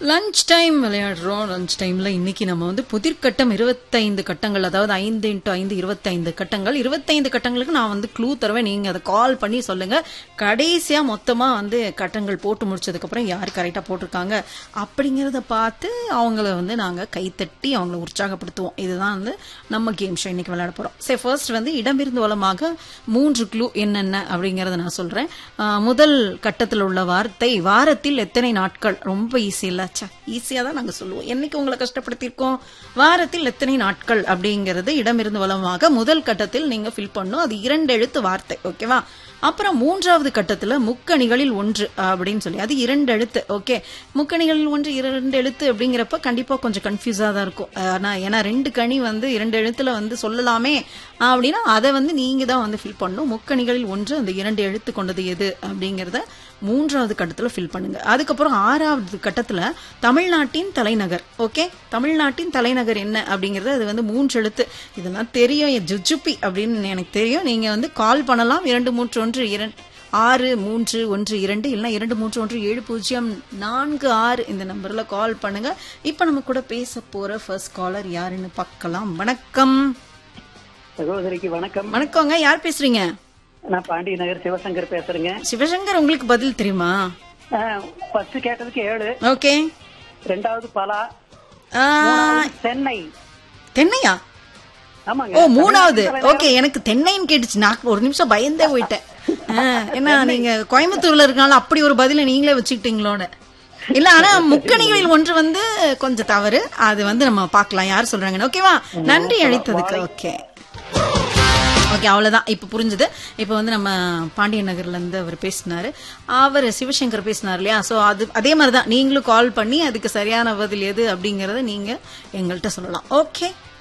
lunch time விளையாடுறோம் lunch டைம்ல இன்னைக்கு நம்ம வந்து புதிர்கட்டம் இருபத்தைந்து கட்டங்கள் அதாவது ஐந்து இன்ட்டு ஐந்து இருபத்தைந்து கட்டங்கள் இருபத்தைந்து கட்டங்களுக்கு நான் வந்து க்ளூ தருவேன் நீங்க அதை கால் பண்ணி சொல்லுங்க கடைசியா மொத்தமா வந்து கட்டங்கள் போட்டு முடிச்சதுக்கு அப்புறம் யார் கரெக்டா போட்டிருக்காங்க அப்படிங்கறத பார்த்து அவங்கள வந்து நாங்க கைத்தட்டி அவங்கள உற்சாகப்படுத்துவோம் இதுதான் வந்து நம்ம கேம் ஷோ இன்னைக்கு விளையாட போறோம் சரி ஃபர்ஸ்ட் வந்து இடமிருந்து வளமாக மூன்று க்ளூ என்னென்ன அப்படிங்கறத நான் சொல்றேன் ஆஹ் முதல் கட்டத்தில் உள்ள வார்த்தை வாரத்தில் எத்தனை நாட்கள் ரொம்ப ஈஸி இல்ல ஈஸியா தான் நாங்க சொல்லுவோம் என்னைக்கு உங்களை கஷ்டப்படுத்தியிருக்கோம் வாரத்தில் எத்தனை நாட்கள் அப்படிங்கிறது இடமிருந்து வளமாக முதல் கட்டத்தில் நீங்க ஃபில் பண்ணும் அது இரண்டு எழுத்து வார்த்தை ஓகேவா அப்புறம் மூன்றாவது கட்டத்துல முக்கணிகளில் ஒன்று அப்படின்னு சொல்லி அது இரண்டு எழுத்து ஓகே முக்கணிகளில் ஒன்று இரண்டு எழுத்து அப்படிங்கிறப்ப கண்டிப்பா கொஞ்சம் கன்ஃபியூஸா தான் இருக்கும் ஆனா ஏன்னா ரெண்டு கனி வந்து இரண்டு எழுத்துல வந்து சொல்லலாமே அப்படின்னா அதை வந்து நீங்க தான் வந்து ஃபில் பண்ணணும் முக்கணிகளில் ஒன்று அந்த இரண்டு எழுத்து கொண்டது எது அப்படிங்கறத மூன்றாவது கட்டத்துல ஃபில் பண்ணுங்க அதுக்கப்புறம் ஆறாவது கட்டத்துல தமிழ்நாட்டின் தலைநகர் ஓகே தமிழ்நாட்டின் தலைநகர் என்ன அப்படிங்கறது அது வந்து மூன்று எழுத்து இதெல்லாம் தெரியும் என் ஜுஜுப்பி அப்படின்னு எனக்கு தெரியும் நீங்க வந்து கால் பண்ணலாம் இரண்டு மூன்று ஒன்று இரண்டு ஆறு மூன்று ஒன்று இரண்டு இல்லைன்னா இரண்டு மூன்று ஒன்று ஏழு பூஜ்ஜியம் நான்கு ஆறு இந்த நம்பர்ல கால் பண்ணுங்க இப்ப நம்ம கூட பேச போற ஃபர்ஸ்ட் காலர் யாருன்னு பார்க்கலாம் வணக்கம் சகோதரிக்கு வணக்கம் வணக்கங்க யார் பேசுறீங்க நான் பாண்டி நகர் சிவசங்கர் பேசுறேங்க சிவசங்கர் உங்களுக்கு பதில் தெரியுமா ஃபர்ஸ்ட் கேட்டதுக்கு ஏழு ஓகே ரெண்டாவது பலா ஆ, மூணாவது சென்னை தென்னையா ஆமாங்க ஓ மூணாவது ஓகே எனக்கு தென்னைன்னு கேட்டுச்சு நான் ஒரு நிமிஷம் பயந்தே போயிட்டேன் ஆ, ஏன்னா நீங்க கோயம்புத்தூர்ல இருக்கனால அப்படி ஒரு பதில நீங்களே வச்சுக்கிட்டீங்களோட இல்ல ஆனா முக்கணிகளில் ஒன்று வந்து கொஞ்சம் தவறு அது வந்து நம்ம பார்க்கலாம் யார் சொல்றாங்கன்னு ஓகேவா நன்றி அழைத்ததுக்கு ஓகே ஓகே அவ்வளவுதான் இப்ப புரிஞ்சுது இப்ப வந்து நம்ம பாண்டியன் நகர்ல இருந்து அவர் பேசினாரு அவர் சிவசங்கர் பேசினார் இல்லையா சோ அது அதே மாதிரிதான் நீங்களும் கால் பண்ணி அதுக்கு சரியான பதில் எது அப்படிங்கறத நீங்க எங்கள்கிட்ட சொல்லலாம் ஓகே